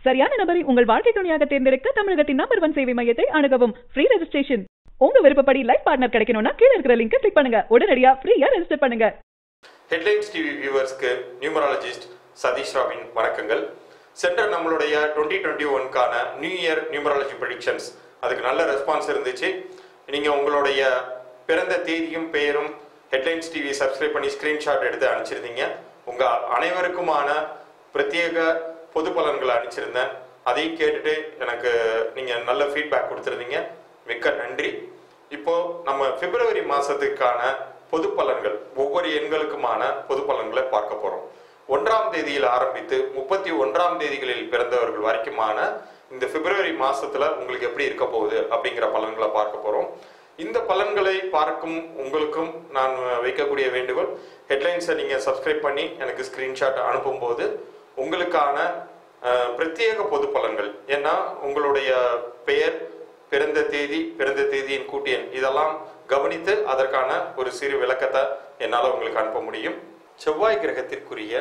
சரியான நபரை உங்கள் வாழ்க்கை துணையாக தேர்ந்தெடுக்க தமிழகத்தின் நம்பர் ஒன் சேவை மையத்தை அணுகவும் ஃப்ரீ ரெஜிஸ்ட்ரேஷன் உங்க விருப்பப்படி லைஃப் பார்ட்னர் கிடைக்கணும்னா கீழ இருக்கிற லிங்கை கிளிக் பண்ணுங்க உடனடியா ஃப்ரீயா ரெஜிஸ்டர் பண்ணுங்க ஹெட்லைன்ஸ் டிவி வியூவர்ஸ்க்கு நியூமராலஜிஸ்ட் சதீஷ் ராவின் வணக்கங்கள் சென்ற நம்மளுடைய டுவெண்ட்டி டுவெண்ட்டி ஒன்கான நியூ இயர் நியூமராலஜி ப்ரெடிக்ஷன்ஸ் அதுக்கு நல்ல ரெஸ்பான்ஸ் இருந்துச்சு நீங்கள் உங்களுடைய பிறந்த தேதியும் பெயரும் ஹெட்லைன்ஸ் டிவி சப்ஸ்கிரைப் பண்ணி ஸ்க்ரீன்ஷாட் எடுத்து அனுப்பிச்சிருந்தீங்க உங்கள் அனைவருக்குமான பிரத்யேக பொது பலன்களை அனுப்பிச்சிருந்தேன் அதையும் கேட்டுட்டு எனக்கு நீங்கள் நல்ல ஃபீட்பேக் கொடுத்துருந்தீங்க மிக்க நன்றி இப்போ நம்ம பிப்ரவரி மாசத்துக்கான பொது பலன்கள் ஒவ்வொரு எண்களுக்குமான பொது பலன்களை பார்க்க போறோம் ஒன்றாம் தேதியில் ஆரம்பித்து முப்பத்தி ஒன்றாம் தேதிகளில் பிறந்தவர்கள் வரைக்குமான இந்த பிப்ரவரி மாசத்துல உங்களுக்கு எப்படி இருக்க போகுது அப்படிங்கிற பலன்களை பார்க்க போறோம் இந்த பலன்களை பார்க்கும் உங்களுக்கும் நான் வைக்கக்கூடிய வேண்டுகோள் ஹெட்லைன்ஸை நீங்க சப்ஸ்கிரைப் பண்ணி எனக்கு ஸ்கிரீன்ஷாட் அனுப்பும்போது உங்களுக்கான அஹ், பிரத்யேக பொது பலன்கள் ஏன்னா உங்களுடைய பெயர் பிறந்த தேதி பிறந்த தேதியின் கூட்டியன் இதெல்லாம் கவனித்து அதற்கான ஒரு சிறு விளக்கத்தை என்னால் உங்களுக்கு அனுப்ப முடியும் செவ்வாய் கிரகத்திற்குரிய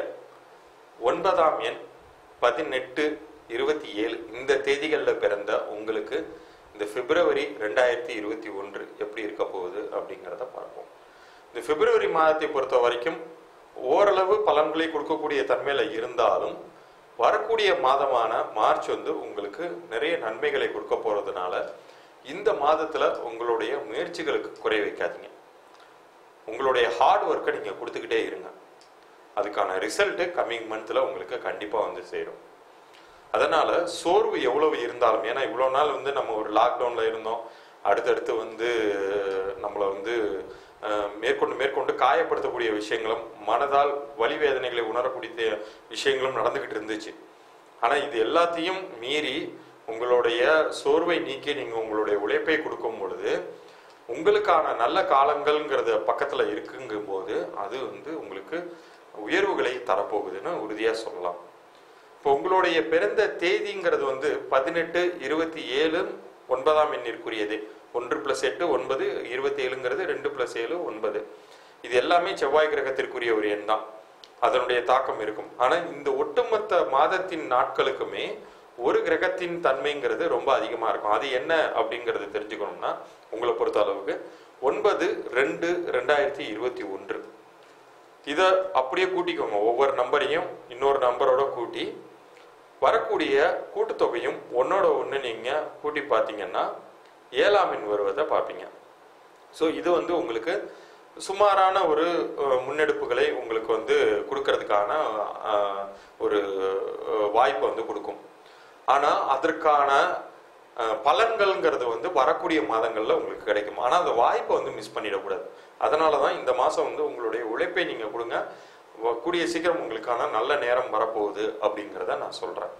ஒன்பதாம் எண் பதினெட்டு இருபத்தி ஏழு இந்த தேதிகளில் பிறந்த உங்களுக்கு இந்த பிப்ரவரி ரெண்டாயிரத்தி இருபத்தி ஒன்று எப்படி இருக்க போகுது அப்படிங்கிறத பார்ப்போம் இந்த பிப்ரவரி மாதத்தை பொறுத்த வரைக்கும் ஓரளவு பலன்களை கொடுக்கக்கூடிய தன்மையில இருந்தாலும் வரக்கூடிய மாதமான மார்ச் வந்து உங்களுக்கு நிறைய நன்மைகளை கொடுக்க போறதுனால இந்த மாதத்துல உங்களுடைய முயற்சிகளுக்கு குறை வைக்காதீங்க உங்களுடைய ஹார்ட் ஒர்க்கை நீங்க கொடுத்துக்கிட்டே இருங்க அதுக்கான ரிசல்ட் கம்மிங் மந்த்ல உங்களுக்கு கண்டிப்பா வந்து சேரும் அதனால சோர்வு எவ்வளவு இருந்தாலும் ஏன்னா இவ்வளவு நாள் வந்து நம்ம ஒரு லாக்டவுன்ல இருந்தோம் அடுத்தடுத்து வந்து நம்மளை வந்து அஹ், மேற்கொண்டு மேற்கொண்டு காயப்படுத்தக்கூடிய விஷயங்களும் மனதால் வலி வேதனைகளை உணரக்கூடிய விஷயங்களும் நடந்துகிட்டு இருந்துச்சு ஆனா இது எல்லாத்தையும் மீறி உங்களுடைய சோர்வை நீக்கி நீங்க உங்களுடைய உழைப்பை கொடுக்கும் பொழுது உங்களுக்கான நல்ல காலங்கள்ங்கிறத பக்கத்துல இருக்குங்கும் போது அது வந்து உங்களுக்கு உயர்வுகளை தரப்போகுதுன்னு உறுதியா சொல்லலாம் இப்போ உங்களுடைய பிறந்த தேதிங்கிறது வந்து பதினெட்டு இருபத்தி ஏழு ஒன்பதாம் எண்ணிற்குரியது ஒன்று பிளஸ் எட்டு ஒன்பது இருபத்தி ஏழுங்கிறது ரெண்டு பிளஸ் ஏழு ஒன்பது இது எல்லாமே செவ்வாய் கிரகத்திற்குரிய ஒரு எண் தான் அதனுடைய தாக்கம் இருக்கும் ஆனா இந்த ஒட்டுமொத்த மாதத்தின் நாட்களுக்குமே ஒரு கிரகத்தின் தன்மைங்கிறது ரொம்ப அதிகமா இருக்கும் அது என்ன அப்படிங்கறது தெரிஞ்சுக்கணும்னா உங்களை பொறுத்த அளவுக்கு ஒன்பது ரெண்டு ரெண்டாயிரத்தி இருபத்தி ஒன்று இதை அப்படியே கூட்டிக்கோங்க ஒவ்வொரு நம்பரையும் இன்னொரு நம்பரோட கூட்டி வரக்கூடிய கூட்டுத்தொகையும் ஒன்னோட ஒன்று நீங்கள் கூட்டி பார்த்தீங்கன்னா ஏழாம் எண் வருவதை பார்ப்பீங்க ஸோ இது வந்து உங்களுக்கு சுமாரான ஒரு அஹ், முன்னெடுப்புகளை உங்களுக்கு வந்து கொடுக்கறதுக்கான அஹ், ஒரு அஹ், வாய்ப்பை வந்து கொடுக்கும் ஆனால் அதற்கான அஹ், பலன்கள்ங்கிறது வந்து வரக்கூடிய மாதங்களில் உங்களுக்கு கிடைக்கும் ஆனால் அந்த வாய்ப்பை வந்து மிஸ் பண்ணிடக்கூடாது அதனால தான் இந்த மாதம் வந்து உங்களுடைய உழைப்பை நீங்கள் கொடுங்க வ- கூடிய சீக்கிரம் உங்களுக்கான நல்ல நேரம் வரப்போகுது அப்படிங்கிறத நான் சொல்கிறேன்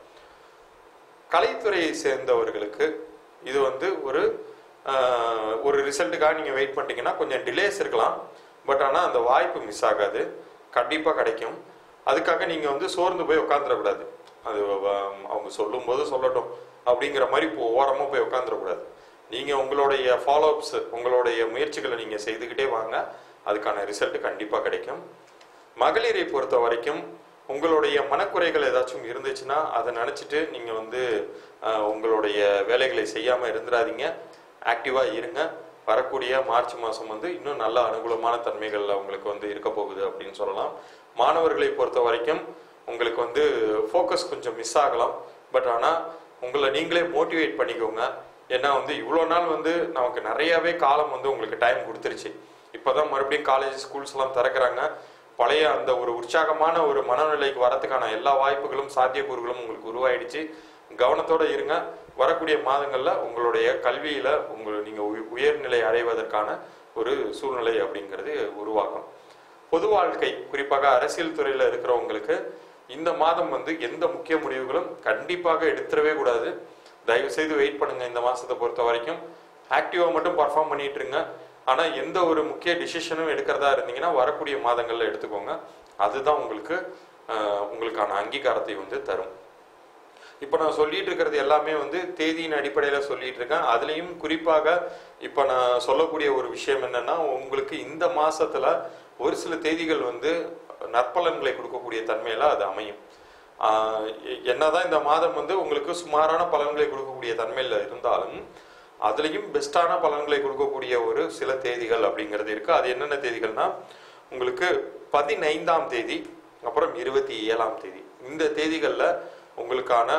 கலைத்துறையை சேர்ந்தவர்களுக்கு இது வந்து ஒரு ஆஹ், ஒரு ரிசல்ட்டுக்காக நீங்கள் வெயிட் பண்ணிட்டீங்கன்னா கொஞ்சம் டிலேஸ் இருக்கலாம் பட் ஆனால் அந்த வாய்ப்பு மிஸ் ஆகாது கண்டிப்பாக கிடைக்கும் அதுக்காக நீங்கள் வந்து சோர்ந்து போய் உட்காந்துடக்கூடாது அது வ- அவங்க சொல்லும்போது சொல்லட்டும் அப்படிங்கிற மாதிரி இப்போ ஓரமாக போய் உட்காந்துடக்கூடாது நீங்கள் உங்களுடைய ஃபாலோஅப்ஸ் உங்களுடைய முயற்சிகளை நீங்கள் செய்துக்கிட்டே வாங்க அதுக்கான ரிசல்ட் கண்டிப்பாக கிடைக்கும் மகளிரை பொறுத்த வரைக்கும் உங்களுடைய மனக்குறைகள் ஏதாச்சும் இருந்துச்சுன்னா அதை நினச்சிட்டு நீங்கள் வந்து அஹ், உங்களுடைய வேலைகளை செய்யாமல் இருந்துடாதீங்க ஆக்டிவாக இருங்க வரக்கூடிய மார்ச் மாதம் வந்து இன்னும் நல்ல அனுகூலமான தன்மைகளில் உங்களுக்கு வந்து இருக்க போகுது அப்படின்னு சொல்லலாம் மாணவர்களை பொறுத்த வரைக்கும் உங்களுக்கு வந்து ஃபோக்கஸ் கொஞ்சம் மிஸ் ஆகலாம் பட் ஆனால் உங்களை நீங்களே மோட்டிவேட் பண்ணிக்கோங்க ஏன்னா வந்து இவ்வளோ நாள் வந்து நமக்கு நிறையாவே காலம் வந்து உங்களுக்கு டைம் கொடுத்துருச்சு இப்போதான் மறுபடியும் காலேஜ் ஸ்கூல்ஸ் எல்லாம் திறக்கிறாங்க பழைய அந்த ஒரு உற்சாகமான ஒரு மனநிலைக்கு வரதுக்கான எல்லா வாய்ப்புகளும் சாத்தியக்கூறுகளும் உங்களுக்கு உருவாயிடுச்சு கவனத்தோட இருங்க வரக்கூடிய மாதங்கள்ல உங்களுடைய கல்வியில உங்கள் நீங்க உய- உயர்நிலை அடைவதற்கான ஒரு சூழ்நிலை அப்படிங்கிறது உருவாகும் பொது வாழ்க்கை குறிப்பாக அரசியல் துறையில இருக்கிறவங்களுக்கு இந்த மாதம் வந்து எந்த முக்கிய முடிவுகளும் கண்டிப்பாக எடுத்துடவே கூடாது தயவு செய்து வெயிட் பண்ணுங்க இந்த மாசத்தை பொறுத்த வரைக்கும் ஆக்டிவா மட்டும் பர்ஃபார்ம் பண்ணிட்டு இருங்க ஆனா எந்த ஒரு முக்கிய டிசிஷனும் எடுக்கிறதா இருந்தீங்கன்னா வரக்கூடிய மாதங்கள்ல எடுத்துக்கோங்க அதுதான் உங்களுக்கு அஹ், உங்களுக்கான அங்கீகாரத்தை வந்து தரும் இப்போ நான் சொல்லிட்டு இருக்கிறது எல்லாமே வந்து தேதியின் அடிப்படையில் சொல்லிட்டு இருக்கேன் அதுலேயும் குறிப்பாக இப்போ நான் சொல்லக்கூடிய ஒரு விஷயம் என்னன்னா உங்களுக்கு இந்த மாசத்துல ஒரு சில தேதிகள் வந்து நற்பலன்களை கொடுக்கக்கூடிய தன்மையில அது அமையும் ஆஹ் எ- என்னதான் இந்த மாதம் வந்து உங்களுக்கு சுமாரான பலன்களை கொடுக்கக்கூடிய தன்மையில் இருந்தாலும் அதுலேயும் பெஸ்ட்டான பலன்களை கொடுக்கக்கூடிய ஒரு சில தேதிகள் அப்படிங்கிறது இருக்கு அது என்னென்ன தேதிகள்னா உங்களுக்கு பதினைந்தாம் தேதி அப்புறம் இருபத்தி ஏழாம் தேதி இந்த தேதிகளில் உங்களுக்கான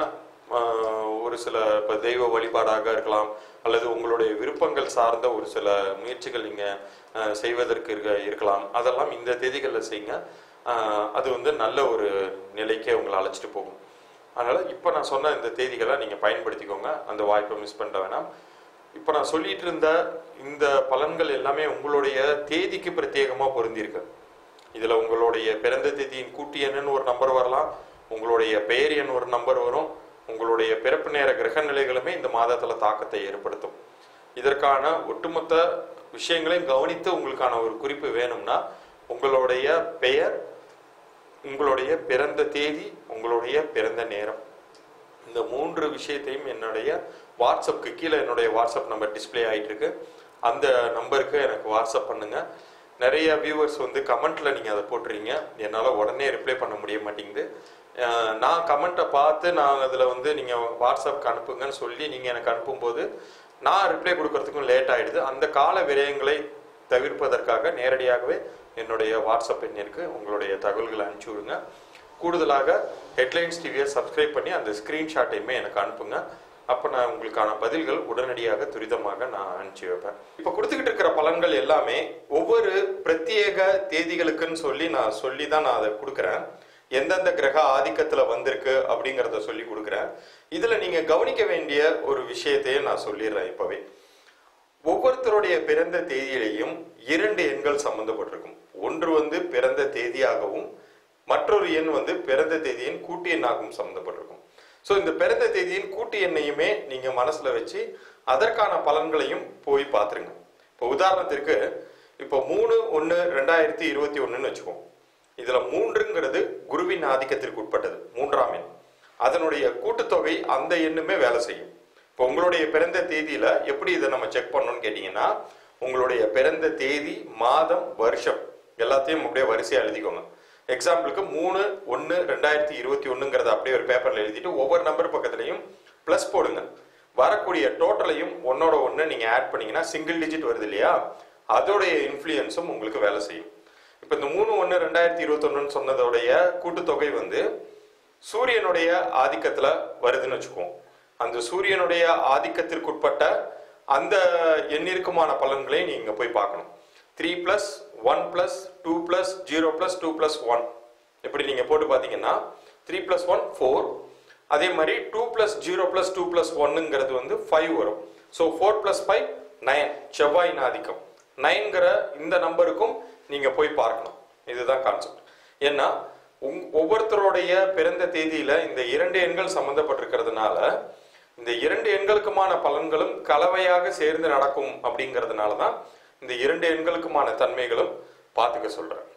ஆஹ், ஒரு சில இப்போ தெய்வ வழிபாடாக இருக்கலாம் அல்லது உங்களுடைய விருப்பங்கள் சார்ந்த ஒரு சில முயற்சிகள் நீங்கள் செய்வதற்கு இருக்க இருக்கலாம் அதெல்லாம் இந்த தேதிகளில் செய்யுங்க ஆஹ், அது வந்து நல்ல ஒரு நிலைக்கே உங்களை அழைச்சிட்டு போகும் அதனால் இப்போ நான் சொன்ன இந்த தேதிகளை நீங்கள் பயன்படுத்திக்கோங்க அந்த வாய்ப்பை மிஸ் பண்ண வேணாம் இப்போ நான் சொல்லிட்டு இருந்த இந்த பலன்கள் எல்லாமே உங்களுடைய தேதிக்கு பிரத்யேகமாக பொருந்திருக்கு இதில் உங்களுடைய பிறந்த தேதியின் கூட்டு எண்ணுன்னு ஒரு நம்பர் வரலாம் உங்களுடைய பெயர் எண் ஒரு நம்பர் வரும் உங்களுடைய பிறப்பு நேர கிரக நிலைகளுமே இந்த மாதத்தில் தாக்கத்தை ஏற்படுத்தும் இதற்கான ஒட்டுமொத்த விஷயங்களையும் கவனித்து உங்களுக்கான ஒரு குறிப்பு வேணும்னா உங்களுடைய பெயர் உங்களுடைய பிறந்த தேதி உங்களுடைய பிறந்த நேரம் இந்த மூன்று விஷயத்தையும் என்னுடைய வாட்ஸ்அப்புக்கு கீழே என்னுடைய வாட்ஸ்அப் நம்பர் டிஸ்ப்ளே ஆயிட்டு இருக்கு அந்த நம்பருக்கு எனக்கு வாட்ஸ்அப் பண்ணுங்க நிறைய வியூவர்ஸ் வந்து கமெண்ட்ல நீங்க அதை போட்டுறீங்க என்னால் உடனே ரிப்ளை பண்ண முடிய மாட்டேங்குது அஹ் நான் கமெண்ட்டை பார்த்து நான் அதில் வந்து நீங்கள் வாட்ஸ்அப்க்கு அனுப்புங்கன்னு சொல்லி நீங்கள் எனக்கு அனுப்பும்போது நான் ரிப்ளை கொடுக்கறதுக்கும் லேட் ஆயிடுது அந்த கால விரயங்களை தவிர்ப்பதற்காக நேரடியாகவே என்னுடைய வாட்ஸ்அப் எண்ணிற்கு உங்களுடைய தகவல்களை அனுப்பிச்சி விடுங்க கூடுதலாக ஹெட்லைன்ஸ் டிவியை சப்ஸ்கிரைப் பண்ணி அந்த ஸ்க்ரீன்ஷாட்டையுமே எனக்கு அனுப்புங்க அப்போ நான் உங்களுக்கான பதில்கள் உடனடியாக துரிதமாக நான் அனுப்பிச்சி வைப்பேன் இப்போ கொடுத்துக்கிட்டு இருக்கிற பலன்கள் எல்லாமே ஒவ்வொரு பிரத்யேக தேதிகளுக்குன்னு சொல்லி நான் சொல்லி தான் நான் அதை கொடுக்குறேன் எந்தெந்த கிரக ஆதிக்கத்தில் வந்திருக்கு அப்படிங்கிறத சொல்லி கொடுக்குறேன் இதில் நீங்கள் கவனிக்க வேண்டிய ஒரு விஷயத்தையே நான் சொல்லிடுறேன் இப்போவே ஒவ்வொருத்தருடைய பிறந்த தேதியிலையும் இரண்டு எண்கள் சம்பந்தப்பட்டிருக்கும் ஒன்று வந்து பிறந்த தேதியாகவும் மற்றொரு எண் வந்து பிறந்த தேதியின் கூட்டு எண்ணாகவும் சம்பந்தப்பட்டிருக்கும் ஸோ இந்த பிறந்த தேதியின் கூட்டு எண்ணையுமே நீங்க மனசுல வச்சு அதற்கான பலன்களையும் போய் பார்த்துருங்க இப்போ உதாரணத்திற்கு இப்போ மூணு ஒன்று ரெண்டாயிரத்தி இருபத்தி ஒன்றுன்னு வச்சுக்கோம் இதுல மூன்றுங்கிறது குருவின் ஆதிக்கத்திற்கு உட்பட்டது மூன்றாம் எண் அதனுடைய கூட்டுத்தொகை அந்த எண்ணுமே வேலை செய்யும் இப்போ உங்களுடைய பிறந்த தேதியில எப்படி இதை நம்ம செக் பண்ணணும்னு கேட்டீங்கன்னா உங்களுடைய பிறந்த தேதி மாதம் வருஷம் எல்லாத்தையும் அப்படியே வரிசையா எழுதிக்கோங்க எக்ஸாம்பிளுக்கு மூணு ஒன்று ரெண்டாயிரத்தி இருபத்தி ஒன்றுங்கிறத அப்படியே ஒரு பேப்பர்ல எழுதிட்டு ஒவ்வொரு நம்பர் பக்கத்துலையும் ப்ளஸ் போடுங்க வரக்கூடிய டோட்டலையும் ஒன்னோட ஒன்று நீங்க ஆட் பண்ணீங்கன்னா சிங்கிள் டிஜிட் வருது இல்லையா அதோடைய இன்ஃப்ளூயன்ஸும் உங்களுக்கு வேலை செய்யும் இப்போ இந்த மூணு ஒன்று ரெண்டாயிரத்தி இருபத்தொன்னுன்னு சொன்னதோடைய கூட்டுத்தொகை வந்து சூரியனுடைய ஆதிக்கத்துல வருதுன்னு வச்சுக்குவோம் அந்த சூரியனுடைய ஆதிக்கத்திற்குட்பட்ட அந்த எண்ணிற்குமான பலன்களை நீங்க போய் பார்க்கணும் three plus one plus two plus zero plus two plus one இப்படி நீங்க போட்டு பார்த்தீங்கன்னா த்ரீ பிளஸ் ஒன் ஃபோர் அதே மாதிரி two plus zero plus two plus ஒன்னுங்கிறது வந்து ஃபைவ் வரும் so four plus five nine செவ்வாயின் ஆதிக்கம் நைன்கிற இந்த நம்பருக்கும் நீங்க போய் பார்க்கணும் இதுதான் கான்செப்ட் ஏன்னா உங் ஒவ்வொருத்தருடைய பிறந்த தேதியில இந்த இரண்டு எண்கள் சம்பந்தப்பட்டிருக்கிறதுனால இந்த இரண்டு எண்களுக்குமான பலன்களும் கலவையாக சேர்ந்து நடக்கும் அப்படிங்கிறதுனால தான் இந்த இரண்டு எண்களுக்குமான தன்மைகளும் பார்த்துக்க சொல்றேன்